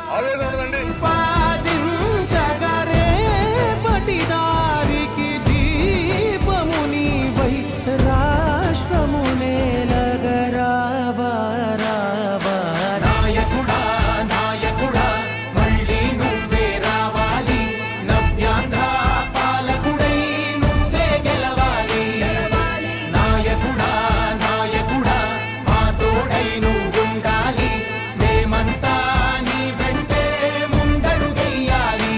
ఆవేదన ఉండదండి పాదించగరే పటిదారికి దీపము నీవై రాష్ట్రము నేలగరావా రావా నాయకుడా నాయకుడా మళ్ళీ నువ్వే రావాలి నవ్యాంధ్ర పాలకుడై నువ్వే గెలవాలి నాయకుడా నాయకుడా మా తోడై నువ్వుండాలి మేమంతా నీ వెంటే ముందడుగెయ్యాలి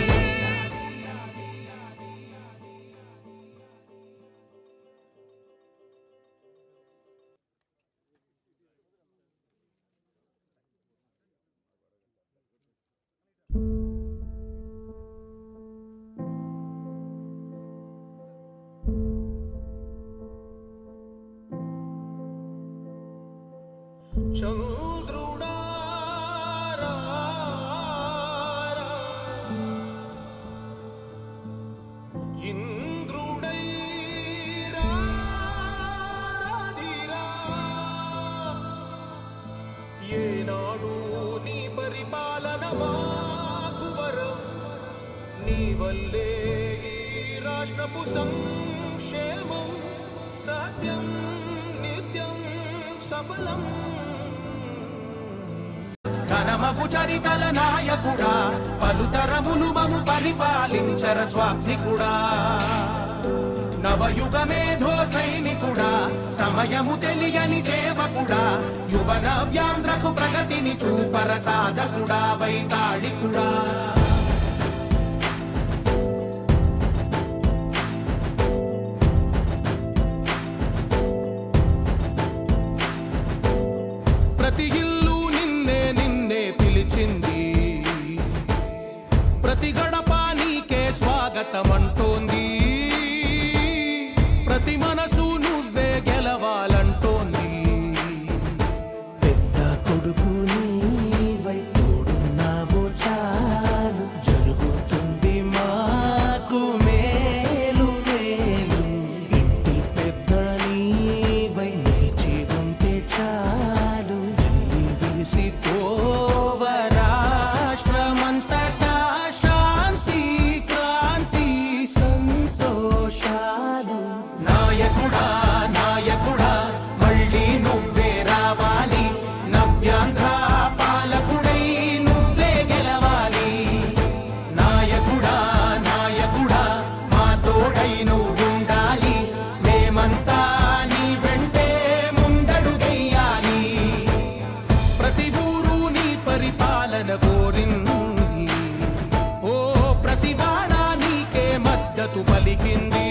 చంద్రుడా ఇంద్రుడై రాధిరా ఏనాడు నీ పరిపాలన మాకు వరం నీ వల్లే ఈ రాష్ట్రపు సంక్షేమం సత్యం నిత్యం సఫలం ఘనమగు చరితల నాయకుడా పలుతరములు మము పరిపాలించర స్వామికుడా నవయుగ మేధో సైనికుడా సమయము తెలియని సేవకుడా యువ నవ్యాంధ్రకు ప్రగతిని చూపర సాధకుడా వైతాళికుడా ప్రతి ఇల్లు నిన్నే నిన్నే పిలిచింది ప్రతి గడప నీకే స్వాగతం అంటోంది ప్రతి మనసు నువ్వే గెలవాలంటోంది పెద్ద కొడుకు నీవై తోడున్నావు చాలు జరుగుతుంది మాకు మేలు మేలు ఇంటి పెద్ద నీవై నిలిచి ఉంటే చాలు వెళ్ళి విరిసి తోవ రాష్ట్రమంతటా శాంతి క్రాంతి సంతోషాలు నాయకుడా నాయకుడా మళ్ళీ నువ్వే రావాలి నవ్యాంధ్ర పాలకుడై నువ్వే గెలవాలి నాయకుడా నాయకుడా మా తోడై నువ్వుండాలి మేమంతా నీ వెంటే ముందడుగెయ్యాలి ప్రతి ఊరు నీ పరిపాలన కోరింది ఓ ప్రతి వాడ నీకే మద్దతు పలికింది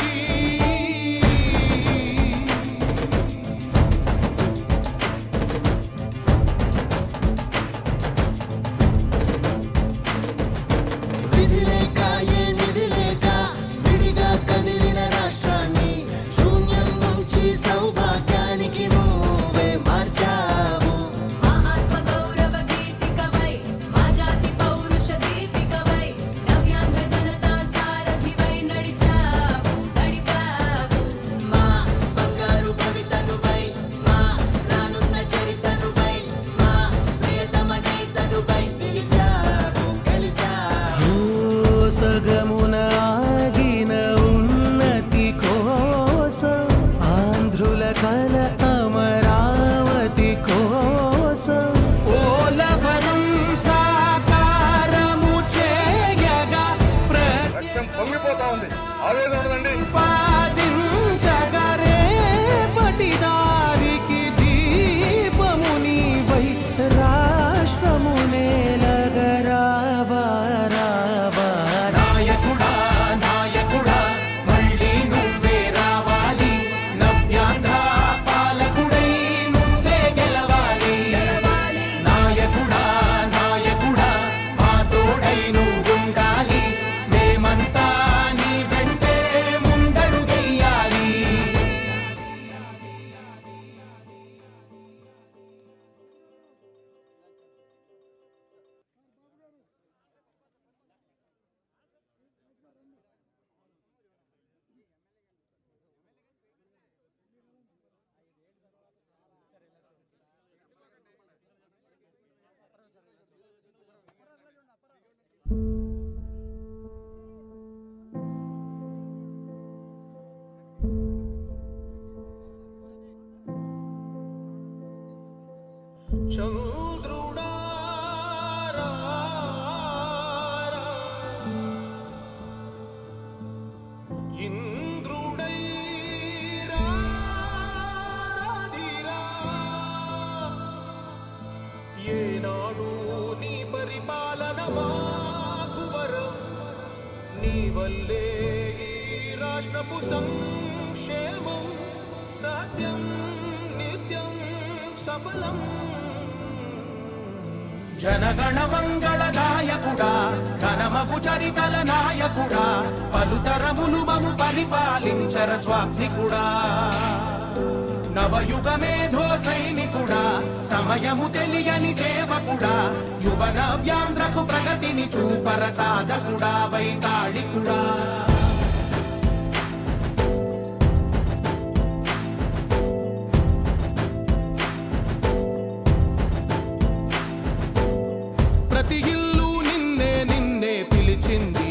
విధి లేక ఏ నిధి లేక విడిగా కదిలిన రాష్ట్రాన్ని శూన్యం నుంచి సౌభాగ్యానికి నువ్వే మార్చావు మా ఆత్మ గౌరవ గీతికవై మా మాకు వరం నీ వల్లే ఈ రాష్ట్రపు సంక్షేమం సత్యం నిత్యం సఫలం జనగణ మంగళ గాయకుడా ఘనమగు చరితల నాయకుడా పలుతరములు మము పరిపాలించర స్వాప్నికుడా నవయుగ మేధో సైనికుడా సమయము తెలియని సేవకుడా యువన వ్యాంధ్రకు ప్రగతిని చూపర సాధకుడా వైతాళికుడా ప్రతి ఇల్లు నిన్నే నిన్నే పిలిచింది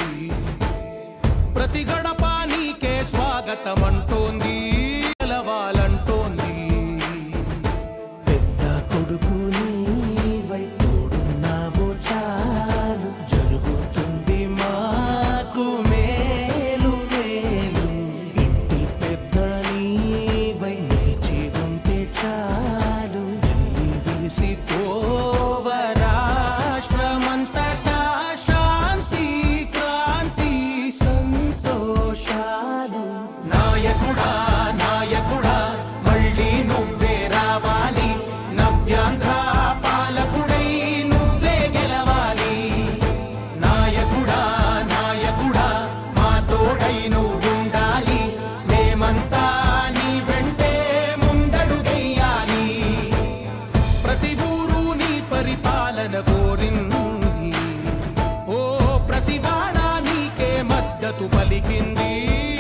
ప్రతి గడప నీకే స్వాగతం అంటోంది గెలవాలంటోంది పెద్ద కొడుకు నీవై తోడున్నావు చాలు జరుగుతుంది మాకు మేలు మేలు ఇంటి పెద్ద నీవై నిలిచి ఉంటే చాలు వెల్లి విరిసి పోవ రాష్ట్రమంతటా శాంతి క్రాంతి సంతోషాలు నాయకుడా నాయకుడా మళ్ళీ నువ్వే రావాలి నవ్యాంధ్ర పాలకుడై నువ్వే గెలవాలి నాయకుడా నాయకుడా మా తోడై నువ్వుండాలి మేమంతా నీ వెంటే ముందడుగెయ్యాలి ప్రతి ఊరు నీ పరిపాలన కోరింది ఓ ప్రతి వాడ నీకే మద్దతు పలికింది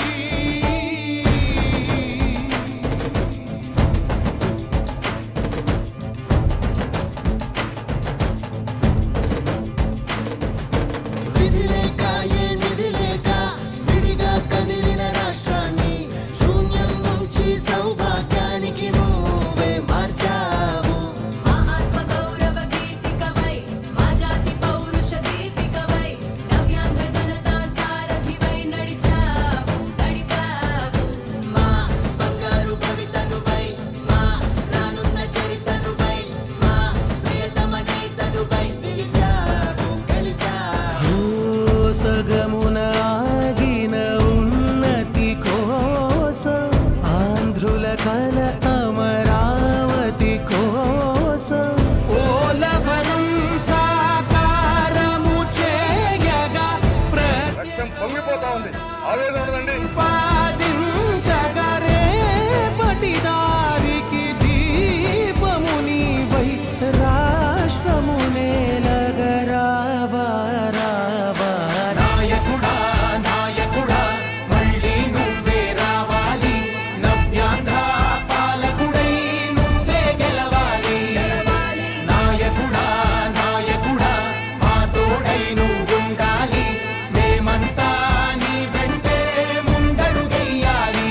విధి లేక ఏ నిధి లేక విడిగా కదిలిన రాష్ట్రాన్ని శూన్యం నుంచి సౌభాగ్యానికి నువ్వే మార్చావు ఆత్మగౌరవ గీతికవై మా జాతి పౌరుష దీపికవై నవ్యాంధ్ర జనతా సారథివై నడిచావు నడిపావు మా బంగారు భవితనువై మా రానున్న చరితనువై మా ప్రియతమ నేతనువై పిలిచావు గెలిచావు సగమున ఆగిన ఉన్నతి కోసం ఆంధ్రుల కల అమరావతి కోసం ఓలవనం సాకారము చేయగా రక్తం పొంగిపోతా ఉంది ఆవేదన ఉండదండి ప్రతిపాదించగరే పటిదారికి దీపము నీవై రాష్ట్రము నేలగరావా రావా నాయకుడా నాయకుడా మళ్ళీ నువ్వే రావాలి నవ్యాంధ్ర పాలకుడై నువ్వే గెలవాలి నాయకుడా నాయకుడా మా తోడై నువ్వుండాలి మేమంతా నీ వెంటే ముందడుగెయ్యాలి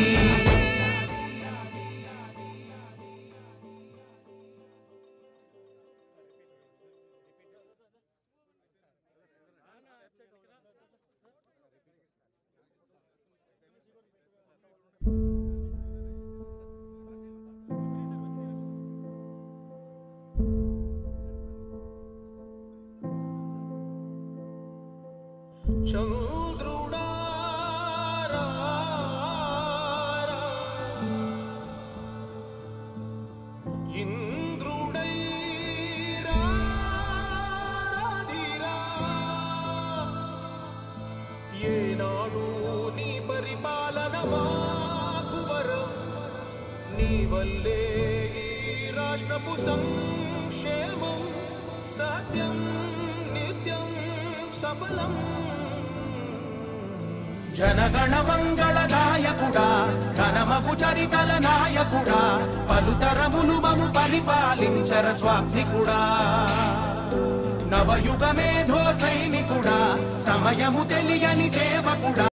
చంద్రుడా రా, రా. ఇంద్రుడై రా, రాధిరా. ఏనాడు నీ పరిపాలన మాకు వరం నీ వల్లే ఈ రాష్ట్రపు సంక్షేమం సత్యం నిత్యం సఫలం జనగణ మంగళ గాయకుడా ఘనమగు చరితల నాయకుడా పలుతరములు మము పరిపాలించర స్వాప్నికుడా నవయుగ మేధో సైనికుడా సమయము తెలియని సేవకుడా